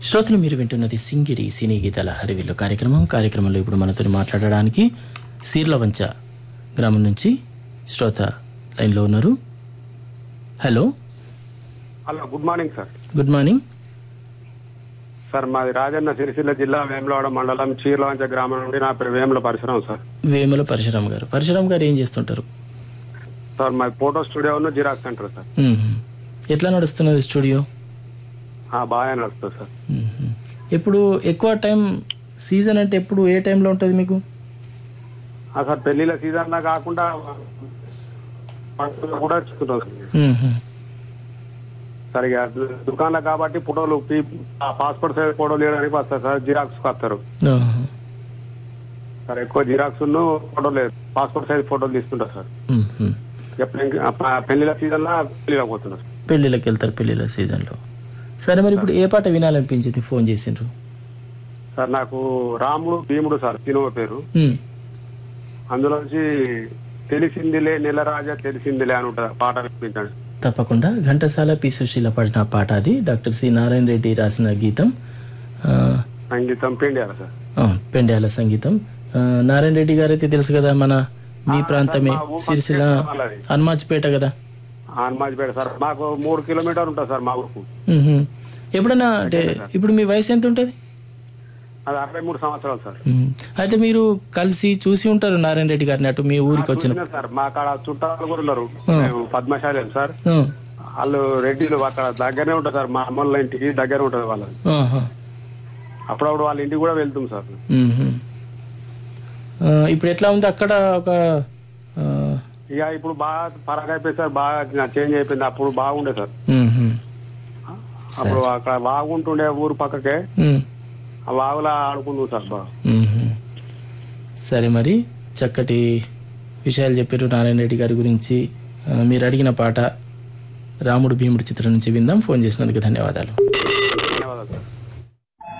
శ్రోతలు మీరు వింటున్నది సింగిడి సినీ గీతాల హరివిల్లు కార్యక్రమం కార్యక్రమంలో ఇప్పుడు మనతో మాట్లాడడానికి సీర్లవంచ గ్రామం నుంచి శ్రోత లైన్లో ఉన్నారు hello hello good morning sir good morning sir మాది రాజన్న సిరిసిల్ల జిల్లా వేములవాడ మండలం చీర్లవంచ గ్రామం నుండి నా పేరు వేముల పరిసరం సార్ వేముల పరశురామ్ గారు పరశురామ్ గారు ఏం చేస్తుంటారు సార్ మాది ఫోటో స్టూడియో ఉన్న జిరాక్స్ సెంటర్ సార్ మ్మ్. ఎట్లా నడుస్తున్నది స్టూడియో ఆ, బాగా నడుస్తుంది సార్ మ్మ్. ఎప్పుడు ఎక్కువ టైం సీజన్ అంటే ఎప్పుడు ఏ టైంలో ఉంటుంది మీకు ఆ, సార్ పెళ్లిళ్ళ సీజన్ లా కాకుండా పండుగ కూడా చూస్తుంటాం సార్ మ్మ్. సార్ ఇక దుకాణంలో కాబట్టి ఫోటోలు పీ- ఆ పాస్పోర్ట్ సైజ్ ఫోటోలు ఇవ్వడానికి వస్తారు సార్ జిరాక్స్ వస్తారు ఆహా. సార్ ఎక్కువ జిరాక్స్ ఫోటోలు లేదు పాస్పోర్ట్ సైజ్ ఫోటోలు తీసుకుంటారు సార్ మ్మ్. ఎప్పుడు ఇంకా ఆ పెళ్లిళ్ళ సీజన్ లా పెళ్లిలో పోతున్నారు పెళ్ళిళ్ళకి వెళ్తారు పెళ్ళిళ్ళ సీజన్లో సరే మరి ఇప్పుడు ఏ పాట వినాలనిపించింది ఫోన్ చేసిండ్రు సార్ నాకు రాముడు భీముడు సార్ సినిమా పేరు మ్మ్. అందులోంచి తెలిసిందిలే నెలరాజా తెలిసిందిలే అని ఉంటుంది ఆ పాట వినిపించండి తప్పకుండా ఘంటసాల పి సుశీల పాడిన పాట అది డాక్టర్ సి నారాయణ రెడ్డి రాసిన గీతం ఆ, సంగీతం పిండియాలి సార్ ఆ, పెండ్యాల సంగీతం ఆ, నారాయణ రెడ్డి గారు అయితే తెలుసు కదా మన మీ ప్రాంతమే సిరిసిల్ల వాళ్ళది హనుమాజ్పేట కదా హనుమాజ్పేట సార్ మాకు మూడు కిలోమీటర్ ఉంటుంది సార్ మా ఊరుకు మ్మ్. ఎప్పుడైనా అంటే ఇప్పుడు మీ వయసు ఎంత ఉంటుంది అది అరవై మూడు సంవత్సరాలు సార్ మ్మ్. అయితే మీరు కలిసి చూసి ఉంటారు నారాయణ రెడ్డి గారిని అటు మీ ఊరికి వచ్చిన చూసినా సార్ మా అక్కడ చుట్టాలు కూడా ఉన్నారు మేము పద్మశాలి సార్ ఆ, వాళ్ళు రెడ్డిలు అక్కడ దగ్గరనే ఉంటుంది సార్ మా అమ్మల ఇంటికి దగ్గర ఉంటుంది వాళ్ళది ఆహా. అప్పుడప్పుడు వాళ్ళ ఇంటికి కూడా వెళ్తాం సార్ మ్మ్. ఆ, ఇప్పుడు ఎట్లా ఉంది అక్కడ ఒక ఆ, ఇక ఇప్పుడు బాగా పరగా అయిపోయింది సార్ బాగా చేంజ్ అయిపోయింది అప్పుడు బాగుండే సార్ మ్మ్. అప్పుడు అక్కడ బాగుంటుండే ఊరు పక్కకే మ్మ్. ఆ వాగులా ఆడుకుంటాం సార్ బాగా మ్మ్. సరే మరి చక్కటి విషయాలు చెప్పారు నారాయణ రెడ్డి గారి గురించి ఆ, మీరు అడిగిన పాట రాముడు భీముడు చిత్రం నుంచి విందాం ఫోన్ చేసినందుకు ధన్యవాదాలు ధన్యవాదాలు సార్